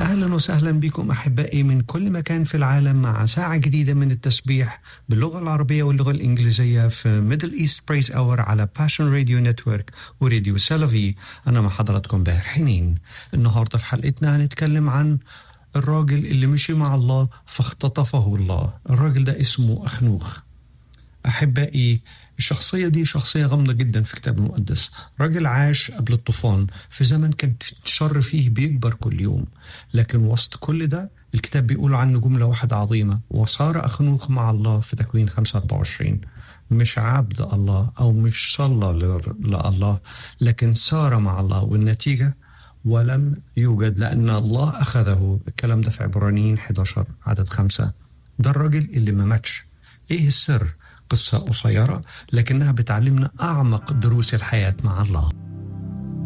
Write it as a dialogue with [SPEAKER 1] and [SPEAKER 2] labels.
[SPEAKER 1] أهلا وسهلا بكم أحبائي من كل مكان في العالم مع ساعة جديدة من التسبيح باللغة العربية واللغة الإنجليزية في ميدل إيست بريز أور على باشن راديو نتورك وراديو سلفي أنا مع حضراتكم باهر حنين النهاردة في حلقتنا هنتكلم عن الراجل اللي مشي مع الله فاختطفه الله الراجل ده اسمه أخنوخ أحبائي الشخصية دي شخصية غامضة جدا في الكتاب المقدس راجل عاش قبل الطوفان في زمن كان الشر فيه بيكبر كل يوم لكن وسط كل ده الكتاب بيقول عنه جملة واحدة عظيمة وصار أخنوخ مع الله في تكوين 25 مش عبد الله أو مش صلى لله لكن سار مع الله والنتيجة ولم يوجد لأن الله أخذه الكلام ده في عبرانيين 11 عدد خمسة ده الراجل اللي ما ماتش إيه السر؟ قصة قصيرة لكنها بتعلمنا أعمق دروس الحياة مع الله